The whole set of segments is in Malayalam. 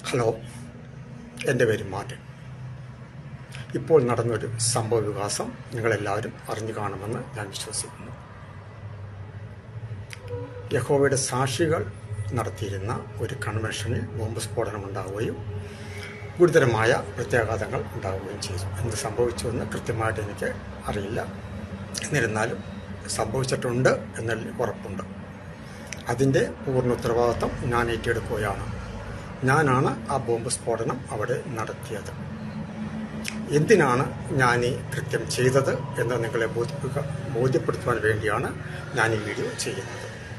ഹലോ എൻ്റെ പേര് മാർട്ടിൻ ഇപ്പോൾ നടന്നൊരു സംഭവ വികാസം നിങ്ങളെല്ലാവരും അറിഞ്ഞു കാണുമെന്ന് ഞാൻ വിശ്വസിക്കുന്നു യഹോവയുടെ സാക്ഷികൾ നടത്തിയിരുന്ന ഒരു കൺവെൻഷനിൽ ബോംബ് സ്ഫോടനം ഉണ്ടാവുകയും ഗുരുതരമായ പ്രത്യാഘാതങ്ങൾ ഉണ്ടാവുകയും ചെയ്തു എന്ത് സംഭവിച്ചുവെന്ന് കൃത്യമായിട്ട് എനിക്ക് അറിയില്ല എന്നിരുന്നാലും സംഭവിച്ചിട്ടുണ്ട് എന്നതിൽ ഉറപ്പുണ്ട് അതിൻ്റെ പൂർണ്ണ ഉത്തരവാദിത്വം ഞാൻ ഏറ്റെടുക്കുകയാണ് ഞാനാണ് ആ ബോംബ് സ്ഫോടനം അവിടെ നടത്തിയത് എന്തിനാണ് ഞാൻ ഈ കൃത്യം ചെയ്തത് എന്ന് നിങ്ങളെ ബോധിപ്പിക്കുക ബോധ്യപ്പെടുത്തുവാൻ വേണ്ടിയാണ് ഞാൻ ഈ വീഡിയോ ചെയ്യുന്നത്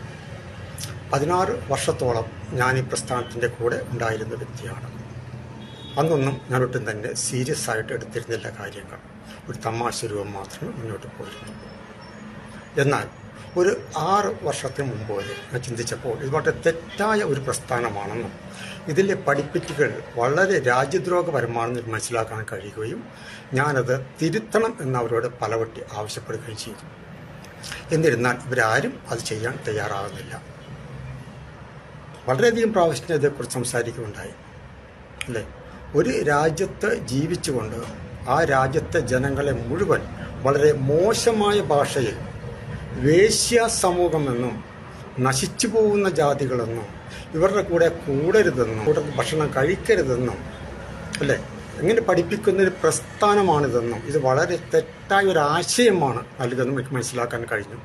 പതിനാറ് വർഷത്തോളം ഞാൻ ഈ പ്രസ്ഥാനത്തിൻ്റെ കൂടെ ഉണ്ടായിരുന്ന വ്യക്തിയാണ് അന്നൊന്നും ഞാൻ ഒട്ടും തന്നെ സീരിയസ് ആയിട്ട് എടുത്തിരുന്നില്ല കാര്യങ്ങൾ ഒരു തമാശ രൂപം മാത്രമേ മുന്നോട്ട് പോയിരുന്നു എന്നാൽ ഒരു ആറ് വർഷത്തിന് മുമ്പ് വരെ ഞാൻ ചിന്തിച്ചപ്പോൾ ഇത് വളരെ തെറ്റായ ഒരു പ്രസ്ഥാനമാണെന്നും ഇതിലെ പഠിപ്പിക്കലുകൾ വളരെ രാജ്യദ്രോഹപരമാണെന്ന് മനസ്സിലാക്കാൻ കഴിയുകയും ഞാനത് തിരുത്തണം എന്ന് അവരോട് പലവട്ടി ആവശ്യപ്പെടുകയും ചെയ്തു എന്നിരുന്നാൽ ഇവരാരും അത് ചെയ്യാൻ തയ്യാറാകുന്നില്ല വളരെയധികം പ്രാവശ്യം ഇതേക്കുറിച്ച് സംസാരിക്കുകയുണ്ടായി അല്ലേ ഒരു രാജ്യത്ത് ജീവിച്ചുകൊണ്ട് ആ രാജ്യത്തെ ജനങ്ങളെ മുഴുവൻ വളരെ മോശമായ ഭാഷയിൽ വേശ്യ സമൂഹമെന്നും നശിച്ചു പോകുന്ന ജാതികളെന്നും ഇവരുടെ കൂടെ കൂടരുതെന്നും കൂടെ ഭക്ഷണം കഴിക്കരുതെന്നും അല്ലേ എങ്ങനെ പഠിപ്പിക്കുന്ന ഒരു പ്രസ്ഥാനമാണിതെന്നും ഇത് വളരെ തെറ്റായ ഒരു ആശയമാണ് നൽകുന്നതും എനിക്ക് മനസ്സിലാക്കാൻ കഴിഞ്ഞു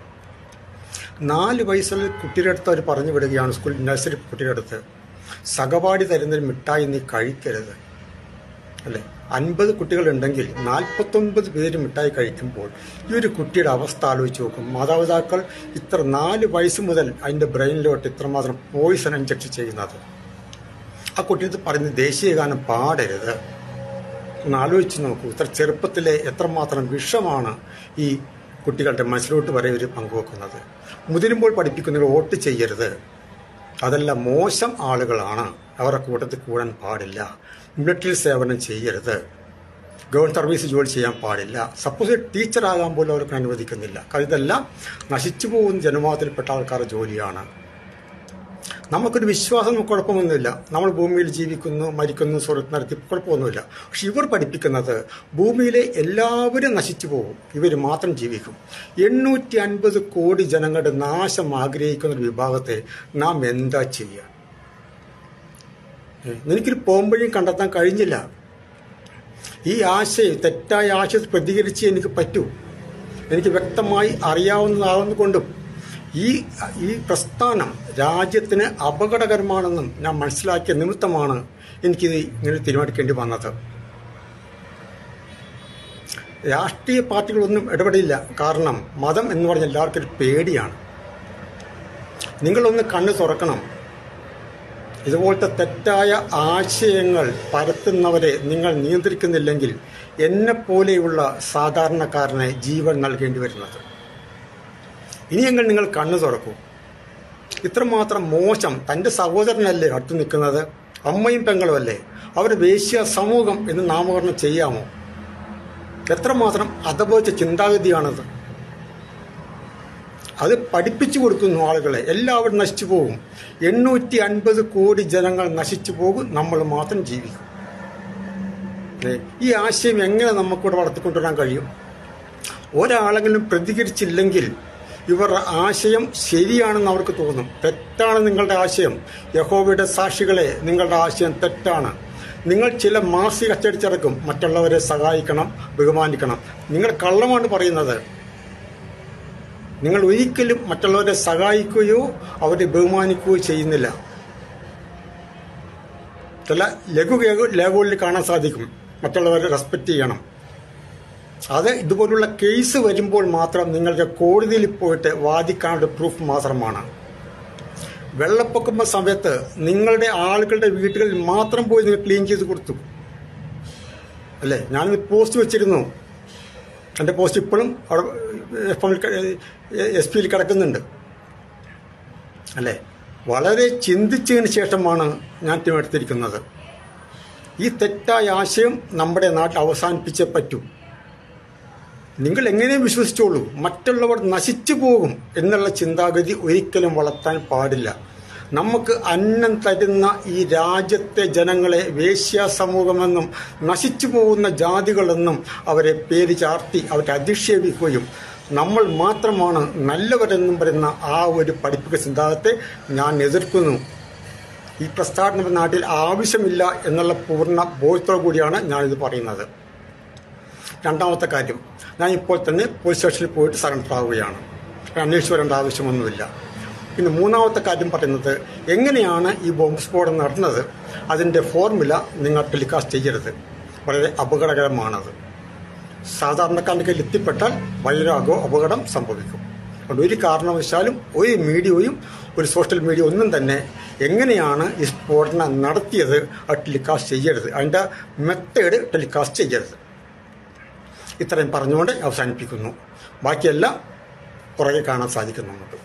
നാല് വയസ്സുള്ള കുട്ടിയുടെ അടുത്ത് അവർ പറഞ്ഞു വിടുകയാണ് സ്കൂൾ നഴ്സറി കുട്ടിയുടെ അടുത്ത് സഹപാഠി തരുന്നൊരു മിഠായി നീ കഴിക്കരുത് അല്ലേ അൻപത് കുട്ടികളുണ്ടെങ്കിൽ നാൽപ്പത്തൊൻപത് പേര് മിഠായി കഴിക്കുമ്പോൾ ഈ ഒരു കുട്ടിയുടെ അവസ്ഥ ആലോചിച്ച് നോക്കും മാതാപിതാക്കൾ ഇത്ര നാല് വയസ്സ് മുതൽ അതിൻ്റെ ബ്രെയിനിലോട്ട് ഇത്രമാത്രം പോയിസൺ ഇഞ്ചക്ട് ചെയ്യുന്നത് ആ കുട്ടി ഇത് പറയുന്നത് ദേശീയ ഗാനം പാടരുത് ഒന്ന് ആലോചിച്ച് നോക്കൂ ഇത്ര ചെറുപ്പത്തിലെ എത്രമാത്രം വിഷമാണ് ഈ കുട്ടികളുടെ മനസ്സിലോട്ട് വരെ ഒരു പങ്കുവെക്കുന്നത് മുതിരുമ്പോൾ പഠിപ്പിക്കുന്നവർ വോട്ട് ചെയ്യരുത് അതെല്ലാം മോശം ആളുകളാണ് അവരുടെ കൂട്ടത്തിൽ കൂടാൻ പാടില്ല മിലിറ്ററി സേവനം ചെയ്യരുത് ഗവൺമെന്റ് സർവീസ് ജോലി ചെയ്യാൻ പാടില്ല സപ്പോസ് ടീച്ചറാകാൻ പോലും അവർക്ക് അനുവദിക്കുന്നില്ല കാരണം ഇതെല്ലാം നശിച്ചു പോകുന്ന ജനവാദത്തിൽപ്പെട്ട ആൾക്കാരുടെ ജോലിയാണ് നമുക്കൊരു വിശ്വാസം കുഴപ്പമൊന്നുമില്ല നമ്മൾ ഭൂമിയിൽ ജീവിക്കുന്നു മരിക്കുന്നു സ്വർഗത്ത് നടത്തി കുഴപ്പമൊന്നുമില്ല പക്ഷെ ഇവർ പഠിപ്പിക്കുന്നത് ഭൂമിയിലെ എല്ലാവരും നശിച്ചു പോകും ഇവർ മാത്രം ജീവിക്കും എണ്ണൂറ്റി അൻപത് കോടി ജനങ്ങളുടെ നാശം ആഗ്രഹിക്കുന്ന ഒരു വിഭാഗത്തെ നാം എന്താ ചെയ്യുക എനിക്കൊരു പോംവഴിയും കണ്ടെത്താൻ കഴിഞ്ഞില്ല ഈ ആശയം തെറ്റായ ആശയത്തിൽ പ്രതികരിച്ച് എനിക്ക് പറ്റൂ എനിക്ക് വ്യക്തമായി അറിയാവുന്നതാകുന്ന കൊണ്ടും ഈ ഈ പ്രസ്ഥാനം രാജ്യത്തിന് അപകടകരമാണെന്നും ഞാൻ മനസ്സിലാക്കിയ നിമിത്തമാണ് എനിക്കിത് ഇങ്ങനെ തീരുമാനിക്കേണ്ടി വന്നത് രാഷ്ട്രീയ പാർട്ടികളൊന്നും ഇടപെടില്ല കാരണം മതം എന്ന് പറഞ്ഞ എല്ലാവർക്കും ഒരു പേടിയാണ് നിങ്ങളൊന്ന് കണ്ണു തുറക്കണം ഇതുപോലത്തെ തെറ്റായ ആശയങ്ങൾ പരത്തുന്നവരെ നിങ്ങൾ നിയന്ത്രിക്കുന്നില്ലെങ്കിൽ എന്നെപ്പോലെയുള്ള സാധാരണക്കാരനെ ജീവൻ നൽകേണ്ടി വരുന്നത് ഇനിയെങ്കിൽ നിങ്ങൾ കണ്ണു തുറക്കൂ ഇത്രമാത്രം മോശം തൻ്റെ സഹോദരനല്ലേ അടുത്ത് നിൽക്കുന്നത് അമ്മയും പെങ്ങളും അല്ലേ അവർ വേശ്യ സമൂഹം എന്ന് നാമകരണം ചെയ്യാമോ എത്രമാത്രം അധബോധിച്ച ചിന്താഗതിയാണത് അത് പഠിപ്പിച്ചു കൊടുക്കുന്നു ആളുകളെ എല്ലാവരും നശിച്ചു പോകും എണ്ണൂറ്റി അൻപത് കോടി ജനങ്ങൾ നശിച്ചു പോകും നമ്മൾ മാത്രം ജീവിക്കും ഈ ആശയം എങ്ങനെ നമുക്കിവിടെ വളർത്തിക്കൊണ്ടുവരാൻ കഴിയും ഒരാളെങ്കിലും പ്രതികരിച്ചില്ലെങ്കിൽ ഇവരുടെ ആശയം ശരിയാണെന്ന് അവർക്ക് തോന്നും തെറ്റാണ് നിങ്ങളുടെ ആശയം യഹോവയുടെ സാക്ഷികളെ നിങ്ങളുടെ ആശയം തെറ്റാണ് നിങ്ങൾ ചില മാസിക അച്ചടിച്ചിറക്കും മറ്റുള്ളവരെ സഹായിക്കണം ബഹുമാനിക്കണം നിങ്ങൾ കള്ളമാണ് പറയുന്നത് നിങ്ങൾ ഒരിക്കലും മറ്റുള്ളവരെ സഹായിക്കുകയോ അവരെ ബഹുമാനിക്കുകയോ ചെയ്യുന്നില്ല ചില ലഘു ലേഖകളിൽ കാണാൻ സാധിക്കും മറ്റുള്ളവരെ റെസ്പെക്റ്റ് ചെയ്യണം അത് ഇതുപോലുള്ള കേസ് വരുമ്പോൾ മാത്രം നിങ്ങൾക്ക് കോടതിയിൽ പോയിട്ട് വാദിക്കാനുള്ള പ്രൂഫ് മാത്രമാണ് വെള്ളപ്പൊക്കം സമയത്ത് നിങ്ങളുടെ ആളുകളുടെ വീടുകളിൽ മാത്രം പോയി നിങ്ങൾ ക്ലീൻ ചെയ്ത് കൊടുത്തു അല്ലേ ഞാനിത് പോസ്റ്റ് വെച്ചിരുന്നു എൻ്റെ പോസ്റ്റ് ഇപ്പോഴും അവിടെ എസ് പിയിൽ കിടക്കുന്നുണ്ട് അല്ലേ വളരെ ചിന്തിച്ചതിന് ശേഷമാണ് ഞാൻ എടുത്തിരിക്കുന്നത് ഈ തെറ്റായ ആശയം നമ്മുടെ നാട്ടിൽ അവസാനിപ്പിച്ചേ പറ്റൂ നിങ്ങൾ എങ്ങനെയും വിശ്വസിച്ചോളൂ മറ്റുള്ളവർ നശിച്ചു പോകും എന്നുള്ള ചിന്താഗതി ഒരിക്കലും വളർത്താൻ പാടില്ല നമുക്ക് അന്നം തരുന്ന ഈ രാജ്യത്തെ ജനങ്ങളെ വേശ്യ സമൂഹമെന്നും നശിച്ചു പോകുന്ന ജാതികളെന്നും അവരെ പേര് ചാർത്തി അവരെ അധിക്ഷേപിക്കുകയും നമ്മൾ മാത്രമാണ് നല്ലവരെന്നും പറയുന്ന ആ ഒരു പഠിപ്പിക്ക സിദ്ധാന്തത്തെ ഞാൻ എതിർക്കുന്നു ഈ പ്രസ്താവന നാട്ടിൽ ആവശ്യമില്ല എന്നുള്ള പൂർണ്ണ ബോധത്തോടു കൂടിയാണ് ഞാനിത് പറയുന്നത് രണ്ടാമത്തെ കാര്യം ഞാൻ ഇപ്പോൾ തന്നെ പോലീസ് സ്റ്റേഷനിൽ പോയിട്ട് സറണ്ടർ ആവുകയാണ് അന്വേഷിച്ച് വരേണ്ട ആവശ്യമൊന്നുമില്ല പിന്നെ മൂന്നാമത്തെ കാര്യം പറയുന്നത് എങ്ങനെയാണ് ഈ ബോംബ് സ്ഫോടനം നടന്നത് അതിൻ്റെ ഫോർമുല നിങ്ങൾ ടെലികാസ്റ്റ് ചെയ്യരുത് വളരെ അപകടകരമാണത് സാധാരണക്കാരൻ്റെ കയ്യിൽ എത്തിപ്പെട്ടാൽ വൈരാഗോ അപകടം സംഭവിക്കും അതുകൊണ്ട് ഒരു കാരണവശാലും ഒരു മീഡിയയും ഒരു സോഷ്യൽ മീഡിയ ഒന്നും തന്നെ എങ്ങനെയാണ് ഈ സ്ഫോടനം നടത്തിയത് അത് ടെലികാസ്റ്റ് ചെയ്യരുത് അതിൻ്റെ മെത്തേഡ് ടെലികാസ്റ്റ് ചെയ്യരുത് ഇത്രയും പറഞ്ഞുകൊണ്ട് അവസാനിപ്പിക്കുന്നു ബാക്കിയെല്ലാം പുറകെ കാണാൻ സാധിക്കും നമുക്ക്